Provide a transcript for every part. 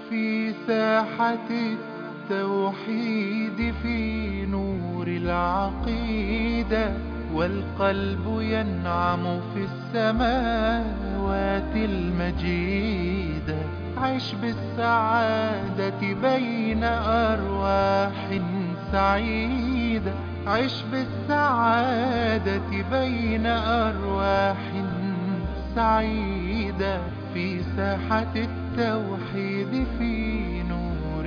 في ساحة التوحيد في نور العقيدة والقلب ينعم في السماوات المجيدة عش بالسعادة بين أرواح سعيدة عش بالسعادة بين أرواح سعيدة في ساحة التوحيد في نور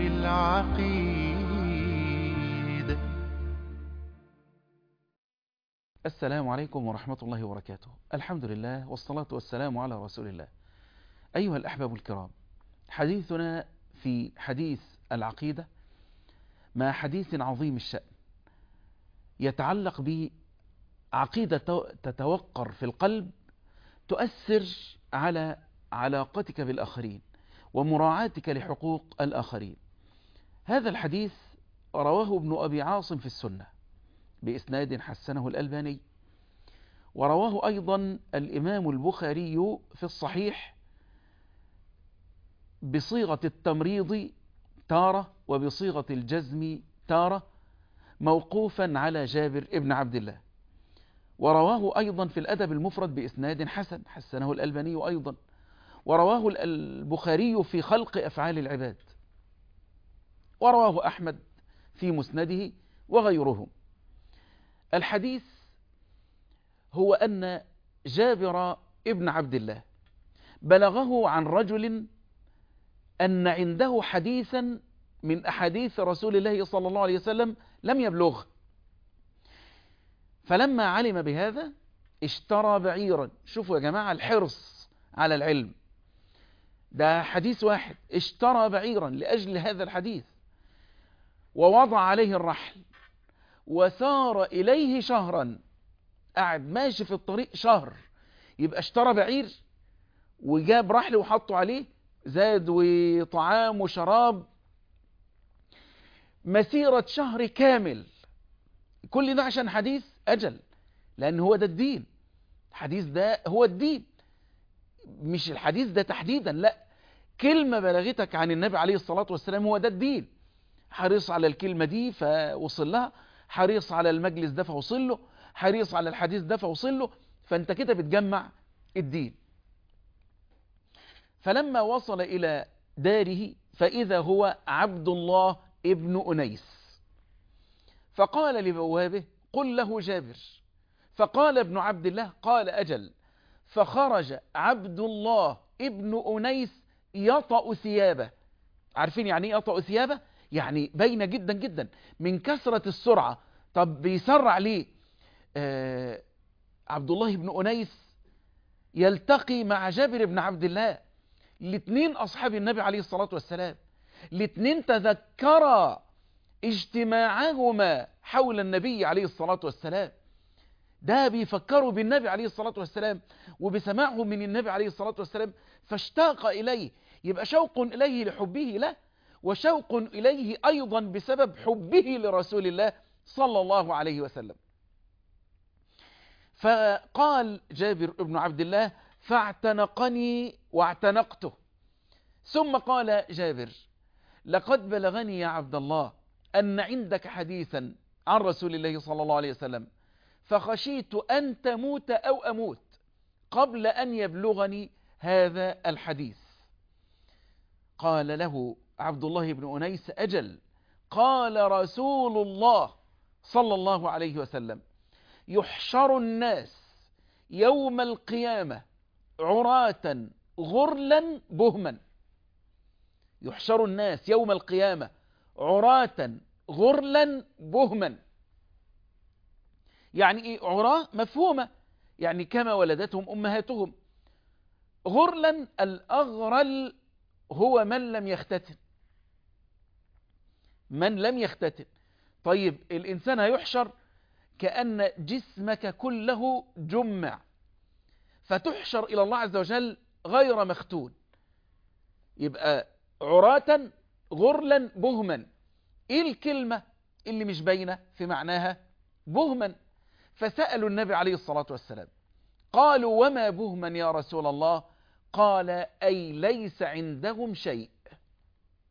العقيدة السلام عليكم ورحمة الله وبركاته الحمد لله والصلاة والسلام على رسول الله أيها الأحباب الكرام حديثنا في حديث العقيدة مع حديث عظيم الشأن يتعلق بعقيدة تتوقر في القلب تؤثر على علاقتك بالآخرين ومراعاتك لحقوق الآخرين هذا الحديث رواه ابن أبي عاصم في السنة بإسناد حسنه الألباني ورواه أيضا الإمام البخاري في الصحيح بصيغة التمريض تارة وبصيغة الجزم تارة موقوفا على جابر ابن عبد الله ورواه أيضا في الأدب المفرد بإسناد حسن حسنه الألباني أيضا ورواه البخاري في خلق أفعال العباد ورواه أحمد في مسنده وغيرهم الحديث هو أن جابر ابن عبد الله بلغه عن رجل أن عنده حديثا من أحاديث رسول الله صلى الله عليه وسلم لم يبلغه فلما علم بهذا اشترى بعيرا شوفوا يا جماعة الحرص على العلم ده حديث واحد اشترى بعيرا لأجل هذا الحديث ووضع عليه الرحل وسار إليه شهرا قعد ماشي في الطريق شهر يبقى اشترى بعير وجاب رحل وحطه عليه زاد وطعام وشراب مسيرة شهر كامل كل ده عشان حديث أجل لأن هو ده الدين الحديث ده هو الدين مش الحديث ده تحديدا لا كلمة بلغتك عن النبي عليه الصلاة والسلام هو ده الدين حريص على الكلمة دي فوصل لها حريص على المجلس ده فوصل له حريص على الحديث ده فوصل له فانت كده بتجمع الدين فلما وصل إلى داره فإذا هو عبد الله ابن أنيس فقال لبوابه قل له جابر فقال ابن عبد الله قال أجل فخرج عبد الله ابن أنيس يطأ ثيابه عارفين يعني ايه يطأ ثيابه يعني باينة جدا جدا من كثرة السرعة طب بيسرع ليه آه عبد الله بن أنيس يلتقي مع جابر بن عبد الله الاثنين أصحاب النبي عليه الصلاة والسلام الاثنين تذكرا اجتماعهما حول النبي عليه الصلاة والسلام ده بيفكروا بالنبي عليه الصلاة والسلام وبسماعهم من النبي عليه الصلاة والسلام فاشتاق إليه يبقى شوق إليه لحبه له وشوق إليه أيضا بسبب حبه لرسول الله صلى الله عليه وسلم فقال جابر بن عبد الله فاعتنقني واعتنقته ثم قال جابر لقد بلغني يا عبد الله أن عندك حديثا عن رسول الله صلى الله عليه وسلم فخشيت أن تموت أو أموت قبل أن يبلغني هذا الحديث قال له عبد الله بن أنيس أجل قال رسول الله صلى الله عليه وسلم يحشر الناس يوم القيامة عراة غرلا بهما يحشر الناس يوم القيامة عراة غرلا بهما يعني ايه عراة مفهومة يعني كما ولدتهم أمهاتهم غرلا الأغرل هو من لم يختتن من لم يختتن طيب الإنسان هيحشر كأن جسمك كله جمع فتحشر إلى الله عز وجل غير مختون يبقى عراة غرلا بهما ايه الكلمة اللي مش باينة في معناها بهما فسألوا النبي عليه الصلاة والسلام قالوا وما بهما يا رسول الله قال أي ليس عندهم شيء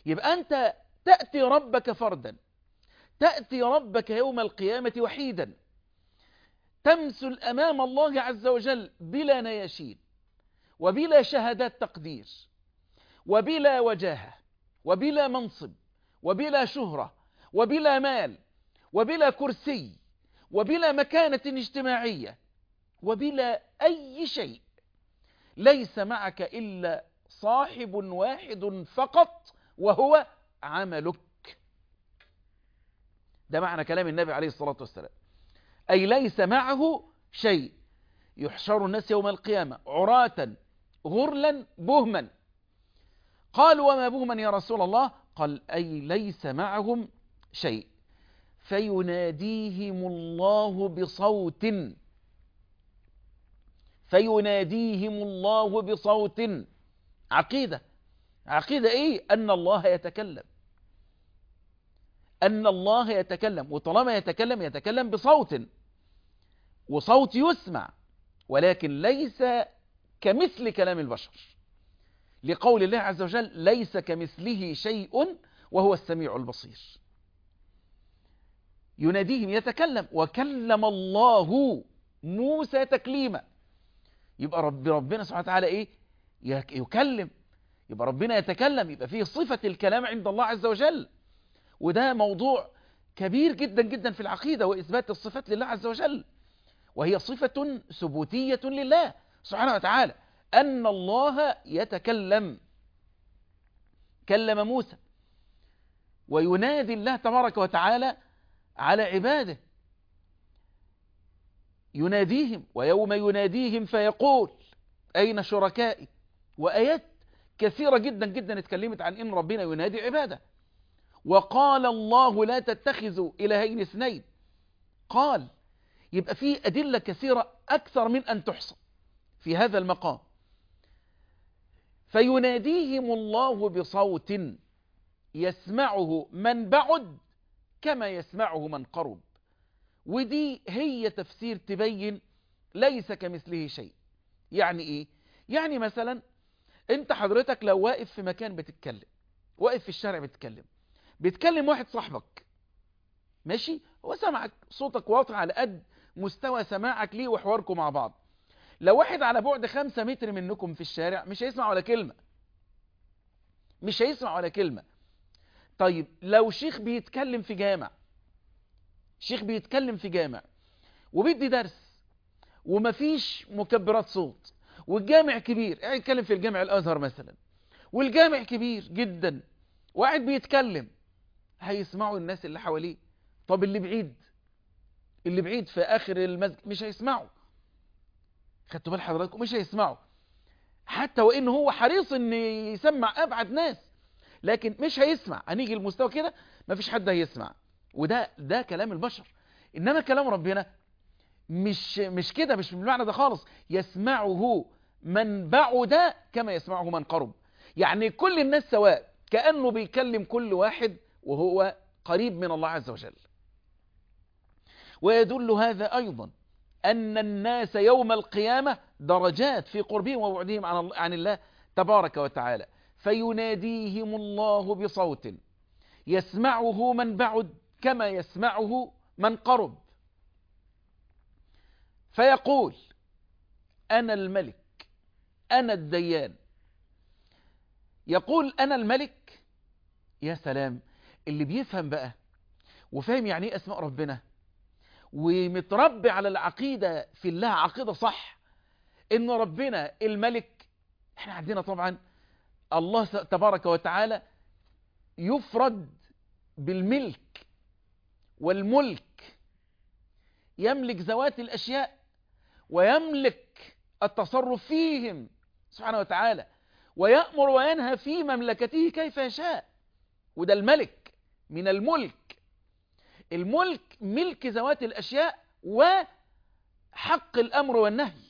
يبقى أنت تأتي ربك فردا تأتي ربك يوم القيامة وحيدا تمثل أمام الله عز وجل بلا نياشين وبلا شهادات تقدير وبلا وجاهة وبلا منصب وبلا شهرة وبلا مال وبلا كرسي وبلا مكانة اجتماعية وبلا أي شيء ليس معك إلا صاحب واحد فقط وهو عملك ده معنى كلام النبي عليه الصلاة والسلام أي ليس معه شيء يحشر الناس يوم القيامة عراة غرلا بهما قالوا وما بهما يا رسول الله قال أي ليس معهم شيء فيناديهم الله بصوت فيناديهم الله بصوت عقيدة عقيدة ايه ان الله يتكلم ان الله يتكلم وطالما يتكلم يتكلم بصوت وصوت يسمع ولكن ليس كمثل كلام البشر لقول الله عز وجل ليس كمثله شيء وهو السميع البصير يناديهم يتكلم وكلم الله موسى تكليما يبقى رب ربنا سبحانه وتعالى ايه يكلم يبقى ربنا يتكلم يبقى فيه صفة الكلام عند الله عز وجل وده موضوع كبير جدا جدا في العقيدة وإثبات الصفات لله عز وجل وهي صفة ثبوتية لله سبحانه وتعالى أن الله يتكلم كلم موسى وينادي الله تبارك وتعالى على عباده يناديهم ويوم يناديهم فيقول أين شركائي وآيات كثيرة جدا جدا اتكلمت عن إن ربنا ينادي عباده وقال الله لا تتخذوا إلهين اثنين قال يبقى فيه أدلة كثيرة أكثر من أن تحصى في هذا المقام فيناديهم الله بصوت يسمعه من بعد كما يسمعه من قرب ودي هي تفسير تبين ليس كمثله شيء يعني ايه يعني مثلا انت حضرتك لو واقف في مكان بتتكلم واقف في الشارع بتتكلم بيتكلم واحد صاحبك ماشي هو سمعك صوتك واضح على قد مستوى سماعك ليه وحواركم مع بعض لو واحد على بعد خمسة متر منكم في الشارع مش هيسمع ولا كلمة مش هيسمع ولا كلمة طيب لو شيخ بيتكلم في جامع شيخ بيتكلم في جامع وبيدي درس ومفيش مكبرات صوت والجامع كبير قاعد يتكلم في الجامع الازهر مثلا والجامع كبير جدا وقاعد بيتكلم هيسمعوا الناس اللي حواليه طب اللي بعيد اللي بعيد في اخر المسجد مش هيسمعوا خدتوا بال حضراتكم مش هيسمعوا حتى وان هو حريص ان يسمع ابعد ناس لكن مش هيسمع هنيجي المستوى كده مفيش حد هيسمع وده ده كلام البشر انما كلام ربنا مش مش كده مش بالمعنى ده خالص يسمعه من بعد كما يسمعه من قرب يعني كل الناس سواء كأنه بيكلم كل واحد وهو قريب من الله عز وجل ويدل هذا أيضا أن الناس يوم القيامة درجات في قربهم وبعدهم عن عن الله تبارك وتعالى فيناديهم الله بصوت يسمعه من بعد كما يسمعه من قرب فيقول أنا الملك أنا الديان يقول أنا الملك يا سلام اللي بيفهم بقى وفاهم يعني ايه أسماء ربنا ومتربي على العقيدة في الله عقيدة صح إن ربنا الملك احنا عندنا طبعا الله تبارك وتعالى يفرد بالملك والملك يملك ذوات الأشياء ويملك التصرف فيهم سبحانه وتعالى ويأمر وينهى في مملكته كيف يشاء وده الملك من الملك الملك ملك ذوات الأشياء وحق الأمر والنهي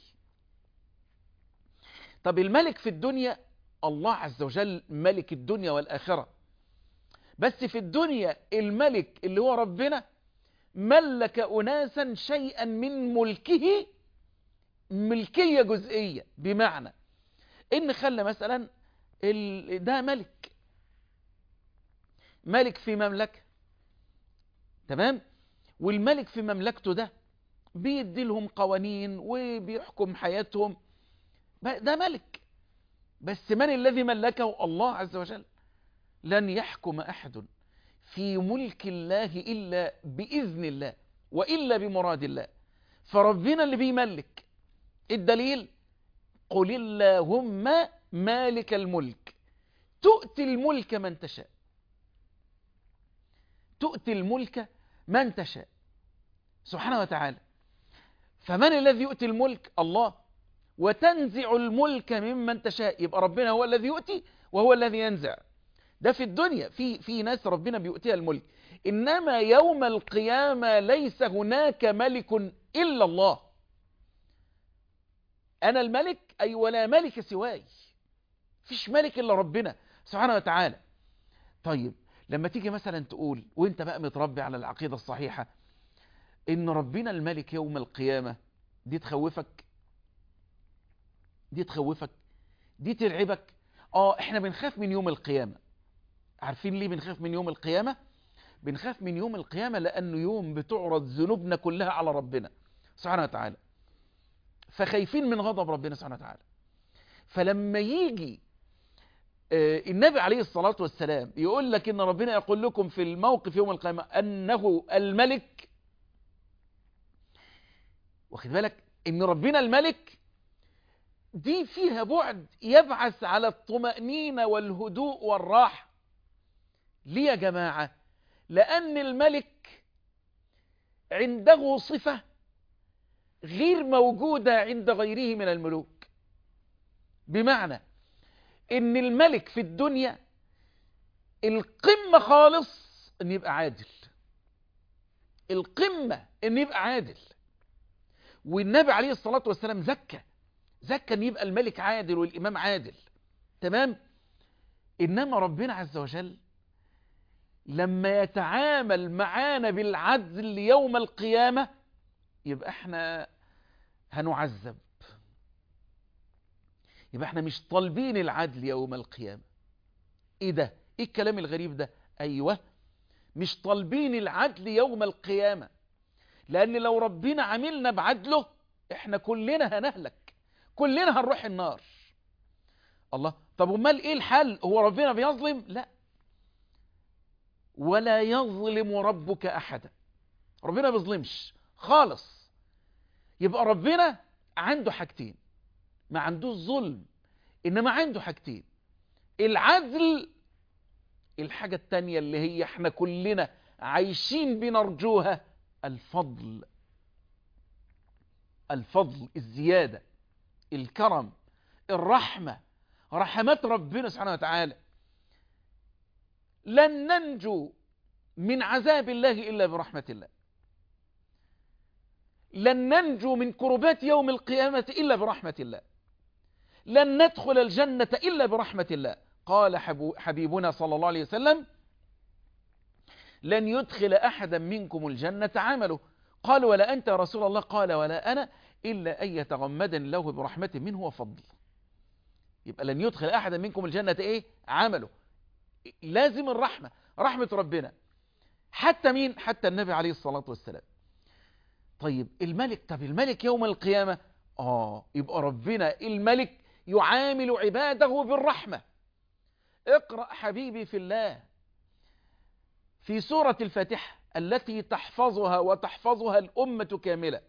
طب الملك في الدنيا الله عز وجل ملك الدنيا والآخرة بس في الدنيا الملك اللي هو ربنا ملك أناسا شيئا من ملكه ملكية جزئية بمعنى إن خلى مثلا ده ملك ملك في مملكة تمام والملك في مملكته ده بيدي لهم قوانين وبيحكم حياتهم ده ملك بس من الذي ملكه الله عز وجل لن يحكم أحد في ملك الله إلا بإذن الله وإلا بمراد الله فربنا اللي بيملك الدليل قل اللهم مالك الملك تؤتي الملك من تشاء تؤتي الملك من تشاء سبحانه وتعالى فمن الذي يؤتي الملك الله وتنزع الملك ممن تشاء يبقى ربنا هو الذي يؤتي وهو الذي ينزع ده في الدنيا في في ناس ربنا بيؤتيها الملك انما يوم القيامه ليس هناك ملك الا الله انا الملك اي ولا ملك سواي فيش ملك الا ربنا سبحانه وتعالى طيب لما تيجي مثلا تقول وانت بقى متربي على العقيده الصحيحه ان ربنا الملك يوم القيامه دي تخوفك دي تخوفك دي ترعبك اه احنا بنخاف من يوم القيامه عارفين ليه بنخاف من يوم القيامة بنخاف من يوم القيامة لأنه يوم بتعرض ذنوبنا كلها على ربنا سبحانه وتعالى فخايفين من غضب ربنا سبحانه وتعالى فلما يجي النبي عليه الصلاة والسلام يقول لك إن ربنا يقول لكم في الموقف يوم القيامة أنه الملك واخد بالك إن ربنا الملك دي فيها بعد يبعث على الطمأنينة والهدوء والراحة ليه يا جماعة لأن الملك عنده صفة غير موجودة عند غيره من الملوك بمعنى ان الملك في الدنيا القمة خالص ان يبقى عادل القمة ان يبقى عادل والنبي عليه الصلاة والسلام زكى زكى ان يبقى الملك عادل والامام عادل تمام انما ربنا عز وجل لما يتعامل معانا بالعدل يوم القيامة يبقى احنا هنعذب يبقى احنا مش طالبين العدل يوم القيامة ايه ده ايه الكلام الغريب ده ايوه مش طالبين العدل يوم القيامة لان لو ربنا عملنا بعدله احنا كلنا هنهلك كلنا هنروح النار الله طب امال ايه الحل هو ربنا بيظلم لا ولا يظلم ربك احدا ربنا بيظلمش خالص يبقى ربنا عنده حاجتين ما عندوش ظلم انما عنده حاجتين العدل الحاجة التانية اللي هي احنا كلنا عايشين بنرجوها الفضل الفضل الزيادة الكرم الرحمة رحمات ربنا سبحانه وتعالى لن ننجو من عذاب الله إلا برحمة الله لن ننجو من كربات يوم القيامة إلا برحمة الله لن ندخل الجنة إلا برحمة الله قال حبيبنا صلى الله عليه وسلم لن يدخل أحدا منكم الجنة عمله قال ولا أنت يا رسول الله قال ولا أنا إلا أن يتغمدني الله برحمة منه وفضل يبقى لن يدخل أحدا منكم الجنة إيه عمله لازم الرحمة رحمة ربنا حتى مين حتى النبي عليه الصلاة والسلام طيب الملك طب الملك يوم القيامة آه يبقى ربنا الملك يعامل عباده بالرحمة اقرأ حبيبي في الله في سورة الفاتحة التي تحفظها وتحفظها الأمة كاملة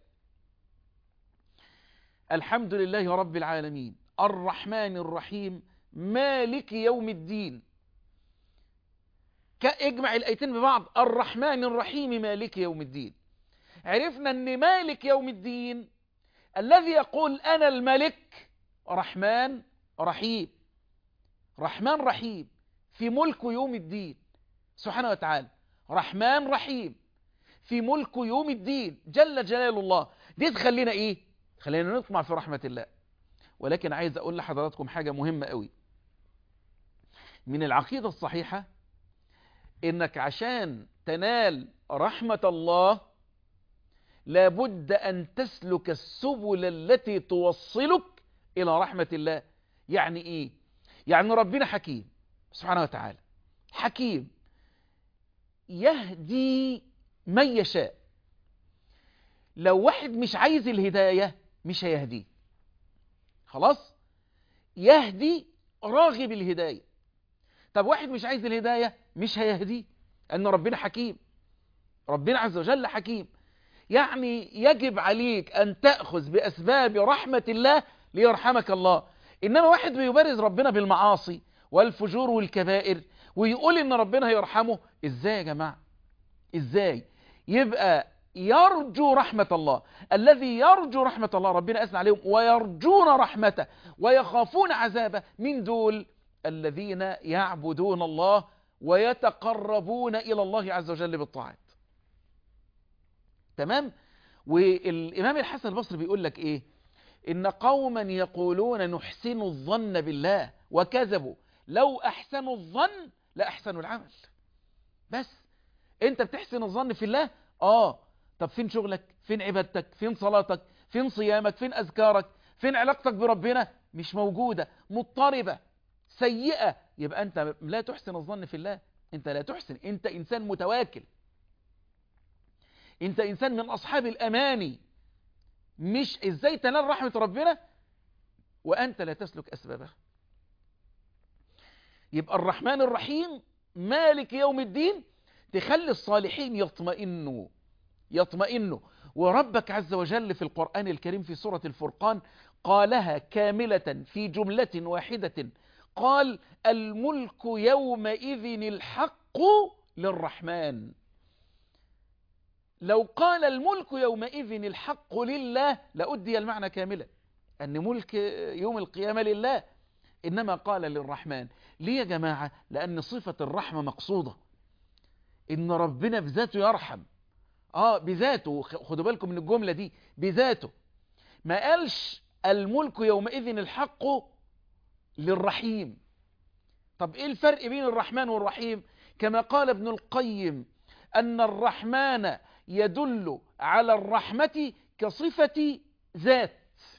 الحمد لله رب العالمين الرحمن الرحيم مالك يوم الدين اجمع الآيتين ببعض الرحمن الرحيم مالك يوم الدين عرفنا ان مالك يوم الدين الذي يقول انا الملك رحمن رحيم رحمن رحيم في ملك يوم الدين سبحانه وتعالى رحمن رحيم في ملك يوم الدين جل جلال الله دي تخلينا ايه خلينا نطمع في رحمة الله ولكن عايز اقول لحضراتكم حاجة مهمة قوي من العقيدة الصحيحة انك عشان تنال رحمة الله لابد ان تسلك السبل التي توصلك الى رحمة الله يعني ايه يعني ربنا حكيم سبحانه وتعالى حكيم يهدي من يشاء لو واحد مش عايز الهداية مش هيهديه خلاص يهدي راغب الهداية طب واحد مش عايز الهداية مش هيهديه أن ربنا حكيم ربنا عز وجل حكيم يعني يجب عليك أن تأخذ بأسباب رحمة الله ليرحمك الله إنما واحد بيبرز ربنا بالمعاصي والفجور والكبائر ويقول إن ربنا هيرحمه إزاي يا جماعة إزاي يبقى يرجو رحمة الله الذي يرجو رحمة الله ربنا أثنى عليهم ويرجون رحمته ويخافون عذابه من دول الذين يعبدون الله ويتقربون إلى الله عز وجل بالطاعات تمام والإمام الحسن البصري بيقول لك إيه إن قوما يقولون نحسن الظن بالله وكذبوا لو أحسنوا الظن لأحسنوا العمل بس أنت بتحسن الظن في الله آه طب فين شغلك فين عبادتك فين صلاتك فين صيامك فين أذكارك فين علاقتك بربنا مش موجودة مضطربة سيئة يبقى أنت لا تحسن الظن في الله أنت لا تحسن أنت إنسان متواكل أنت إنسان من أصحاب الأماني مش إزاي تنال رحمة ربنا وأنت لا تسلك أسبابها يبقى الرحمن الرحيم مالك يوم الدين تخلي الصالحين يطمئنوا يطمئنوا وربك عز وجل في القرآن الكريم في سورة الفرقان قالها كاملة في جملة واحدة قال الملك يومئذ الحق للرحمن لو قال الملك يومئذ الحق لله لأدي المعنى كاملا أن ملك يوم القيامة لله إنما قال للرحمن ليه يا جماعة لأن صفة الرحمة مقصودة إن ربنا بذاته يرحم آه بذاته خدوا بالكم من الجملة دي بذاته ما قالش الملك يومئذ الحق للرحيم طب إيه الفرق بين الرحمن والرحيم كما قال ابن القيم أن الرحمن يدل على الرحمة كصفة ذات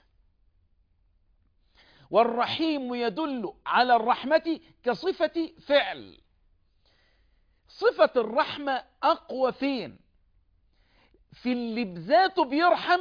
والرحيم يدل على الرحمة كصفة فعل صفة الرحمة أقوى فين في اللي بذاته بيرحم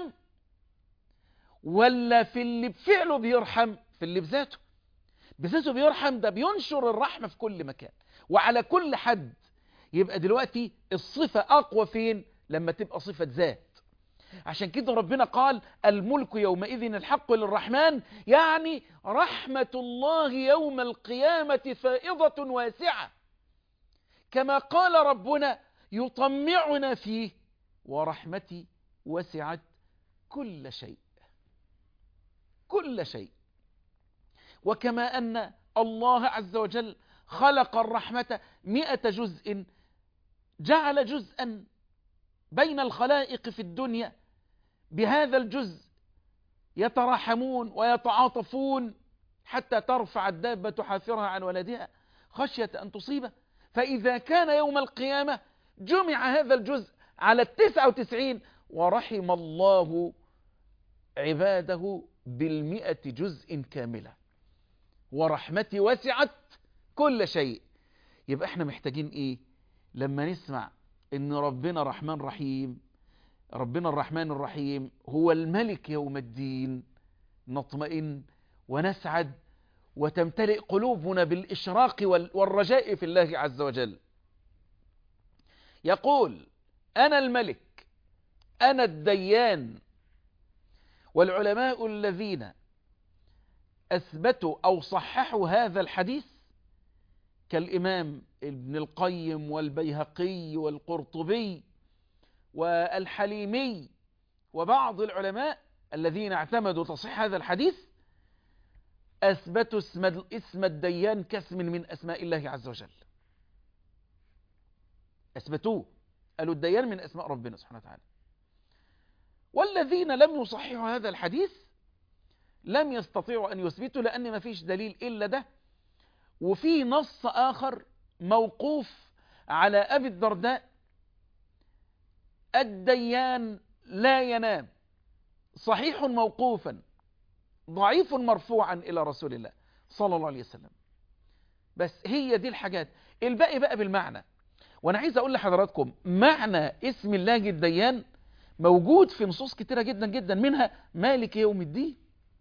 ولا في اللي بفعله بيرحم في اللي بذاته بذاته بيرحم ده بينشر الرحمة في كل مكان وعلى كل حد يبقى دلوقتي الصفة أقوى فين لما تبقى صفة ذات عشان كده ربنا قال الملك يومئذ الحق للرحمن يعني رحمة الله يوم القيامة فائضة واسعة كما قال ربنا يطمعنا فيه ورحمتي وسعت كل شيء كل شيء وكما أن الله عز وجل خلق الرحمة مئة جزء جعل جزءا بين الخلائق في الدنيا بهذا الجزء يتراحمون ويتعاطفون حتى ترفع الدابة حافرها عن ولدها خشية أن تصيبه فإذا كان يوم القيامة جمع هذا الجزء على التسعة وتسعين ورحم الله عباده بالمئة جزء كاملة ورحمتي وسعت كل شيء يبقى احنا محتاجين ايه لما نسمع ان ربنا رحمن رحيم ربنا الرحمن الرحيم هو الملك يوم الدين نطمئن ونسعد وتمتلئ قلوبنا بالإشراق والرجاء في الله عز وجل يقول أنا الملك أنا الديان والعلماء الذين أثبتوا أو صححوا هذا الحديث كالإمام ابن القيم والبيهقي والقرطبي والحليمي وبعض العلماء الذين اعتمدوا تصحيح هذا الحديث أثبتوا اسم, اسم الديان كاسم من أسماء الله عز وجل أثبتوه قالوا الديان من أسماء ربنا سبحانه وتعالى والذين لم يصححوا هذا الحديث لم يستطيعوا أن يثبتوا لأن ما فيش دليل إلا ده وفي نص آخر موقوف على أبي الدرداء الديان لا ينام صحيح موقوفا ضعيف مرفوعا إلى رسول الله صلى الله عليه وسلم بس هي دي الحاجات الباقي بقى بالمعنى وانا عايز اقول لحضراتكم معنى اسم الله الديان موجود في نصوص كتيرة جدا جدا منها مالك يوم الدين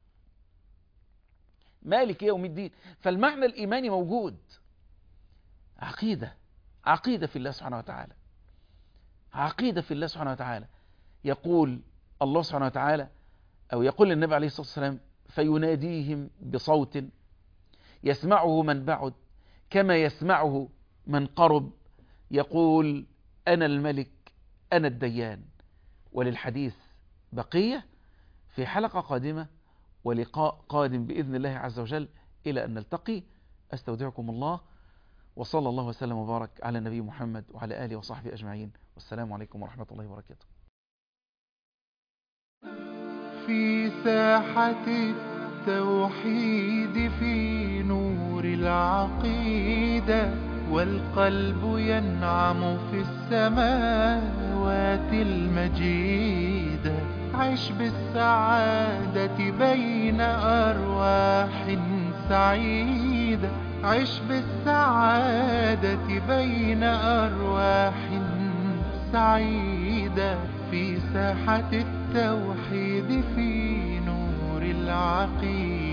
مالك يوم الدين فالمعنى الإيماني موجود عقيدة عقيدة في الله سبحانه وتعالى عقيدة في الله سبحانه وتعالى يقول الله سبحانه وتعالى أو يقول النبي عليه الصلاة والسلام فيناديهم بصوت يسمعه من بعد كما يسمعه من قرب يقول أنا الملك أنا الديان وللحديث بقية في حلقة قادمة ولقاء قادم بإذن الله عز وجل إلى أن نلتقي أستودعكم الله وصلى الله وسلم وبارك على النبي محمد وعلى آله وصحبه أجمعين والسلام عليكم ورحمة الله وبركاته في ساحة التوحيد في نور العقيدة والقلب ينعم في السماوات المجيدة عش بالسعادة بين أرواح سعيدة عش بالسعادة بين أرواح سعيدة في ساحة التوحيد في نور العقيدة